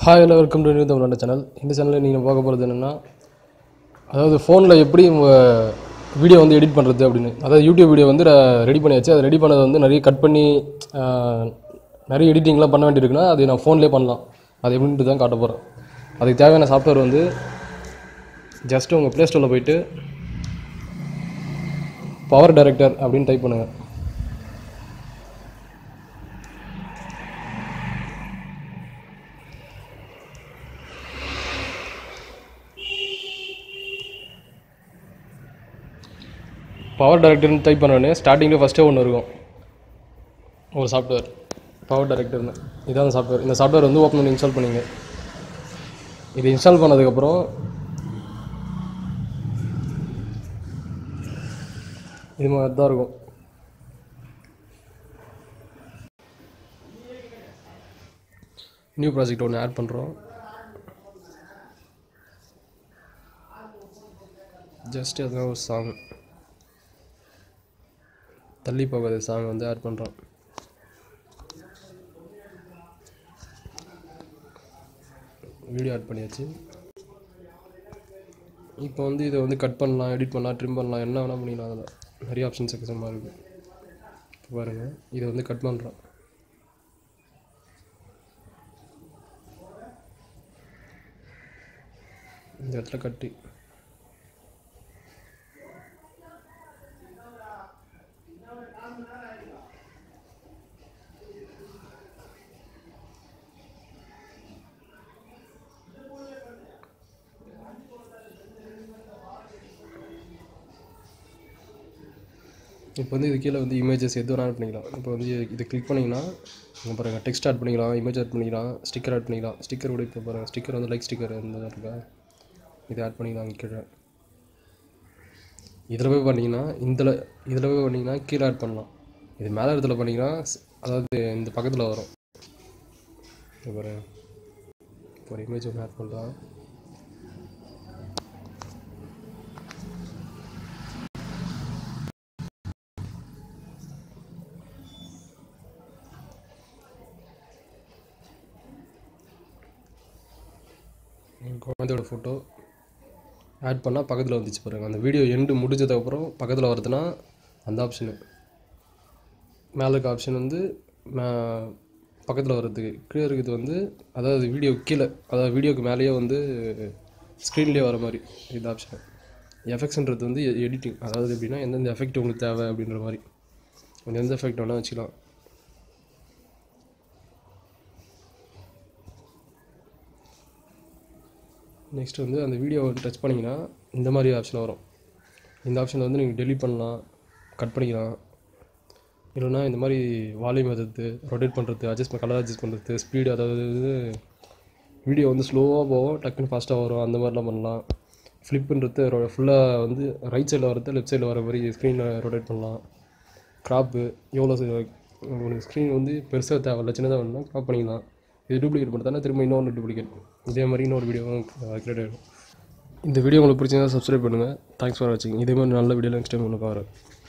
hi hello welcome to new Tamilnadu channel இந்த சேனலில் நீங்கள் பார்க்க போகிறது என்னென்னா அதாவது ஃபோனில் எப்படி வீடியோ வந்து எடிட் பண்ணுறது அப்படின்னு அதாவது யூடியூப் வீடியோ வந்து ரெடி பண்ணியாச்சு அதை ரெடி பண்ணதை வந்து நிறைய கட் பண்ணி ஆஹ், நிறைய எடிட்டிங்லாம் பண்ண வேண்டியிருக்குன்னா அது நான் ஃபோன்லேயே பண்ணலாம் அது எப்படின்ட்டு தான் காட்ட போகிறேன் அதுக்கு தேவையான சாஃப்ட்வேர் வந்து ஜஸ்ட்டு உங்கள் ப்ளே ஸ்டோரில் போயிட்டு பவர் டைரக்டர் அப்படின்னு டைப் பண்ணுங்கள் பவர் டைரக்டர்னு டைப் பண்ணோடனே ஸ்டார்டிங்கில் ஃபஸ்ட்டே ஒன்று இருக்கும் ஒரு சாஃப்ட்வேர் பவர் டைரக்டர்னு இதான் சாஃப்ட்வேர் இந்த சாஃப்ட்வேர் வந்து ஓப்பன் பண்ணி இன்ஸ்டால் பண்ணிங்க இது இன்ஸ்டால் பண்ணதுக்கப்புறம் இது மாதிரி தான் இருக்கும் நியூ ப்ராஜெக்ட் ஒன்று ஆட் பண்ணுறோம் ஜஸ்ட் அதுதான் ஒரு சாங் தள்ளி போகாத சாங் வந்து ஆட் பண்ணுறோம் வீடியோ ஆட் பண்ணியாச்சு இப்போ வந்து இதை வந்து கட் பண்ணலாம் எடிட் பண்ணலாம் ட்ரிம் பண்ணலாம் என்ன வேணால் பண்ணிக்கலாம் அதில் நிறைய ஆப்ஷன்ஸ் எக்கச்சக்கமாக இருக்குது இப்போ பாருங்கள் இதை வந்து கட் பண்ணுறோம் இந்த இடத்துல கட்டி இப்போ வந்து இது கீழே வந்து இமேஜஸ் எது வேணாலும் பண்ணிக்கலாம் இப்போ வந்து இதை கிளிக் பண்ணிங்கன்னா இங்கே பாருங்கள் டெக்ஸ்ட் ஆட் பண்ணிக்கலாம் இமேஜ் ஆட் பண்ணிக்கலாம் ஸ்டிக்கர் ஆட் பண்ணிக்கலாம் ஸ்டிக்கர் கூட இப்போ பாருங்கள் ஸ்டிக்கர் வந்து லைக் ஸ்டிக்கர் இந்த இருக்கா இதை ஆட் பண்ணிக்கலாம் இங்க கீழே இதில் போய் பண்ணிங்கன்னா இதில் இதில் போய் பண்ணிங்கன்னா கீழே ஆட் பண்ணலாம் இது மேலே இடத்துல பண்ணிங்கன்னா ஸ்- அதாவது இந்த பக்கத்தில் வரும் இங்க பாருங்க இப்போ ஒரு இமேஜ் ஒன்று ஆட் பண்ணலாம் என் குழந்தையோட ஃபோட்டோ ஆட் பண்ணால் பக்கத்தில் வந்துச்சு பாருங்கள் அந்த வீடியோ எண்டு முடிஞ்சதுக்கப்புறம் பக்கத்தில் வருதுன்னா அந்த ஆப்ஷனு மேலே இருக்க ஆப்ஷன் வந்து பக்கத்தில் வர்றதுக்கு கீழே இருக்கிறது வந்து அதாவது வீடியோ கீழே அதாவது வீடியோக்கு மேலேயே வந்து ஸ்க்ரீன்லேயே வர மாதிரி இந்த ஆப்ஷன் எஃபெக்ட்ஸ்ன்றது வந்து எடிட்டிங் அதாவது எப்படின்னா எந்தெந்த எஃபெக்ட் உங்களுக்கு தேவை அப்படின்ற மாதிரி கொஞ்சம் எந்த எஃபெக்ட் வேணால் வச்சுக்கலாம் நெக்ஸ்ட் வந்து அந்த வீடியோவை டச் பண்ணிங்கன்னா இந்த மாதிரி ஆப்ஷன் வரும் இந்த ஆப்ஷனில் வந்து நீங்கள் டெலிட் பண்ணலாம் கட் பண்ணிக்கலாம் இல்லைன்னா இந்த மாதிரி வால்யூம் ஏற்றுறது ரொட்டேட் பண்ணுறது அட்ஜஸ்ட் கலர் அட்ஜஸ்ட் பண்ணுறது ஸ்பீடு அதாவது வீடியோ வந்து ஸ்லோவாக போகும் டக்குன்னு ஃபாஸ்ட்டாக வரும் அந்த மாதிரிலாம் பண்ணலாம் ஃப்ளிப்புன்றது ஃபுல்லாக வந்து ரைட் சைடில் வரது லெஃப்ட் சைடில் வர மாதிரி ஸ்க்ரீனில் ரொட்டேட் பண்ணலாம் க்ராப்பு எவ்வளோ உங்களுக்கு ஸ்க்ரீன் வந்து பெருசாக தேவையில்ல சின்னதாக வேணும்னா க்ராப் பண்ணிக்கலாம் இது டூப்ளிகேட் பண்ணி திரும்ப இன்னொன்று டூப்ளிகேட் இதே மாதிரி இன்னொரு வீடியோவும் கிரியேட் ஆகிடும் இந்த வீடியோ உங்களுக்கு பிடிச்சிருந்தா சப்ஸ்கிரைப் பண்ணுங்கள் தேங்க்ஸ் ஃபார் வாட்சிங் இதே மாதிரி நல்ல வீடியோ நெக்ஸ்ட் டைம் உங்களுக்கு வரேன்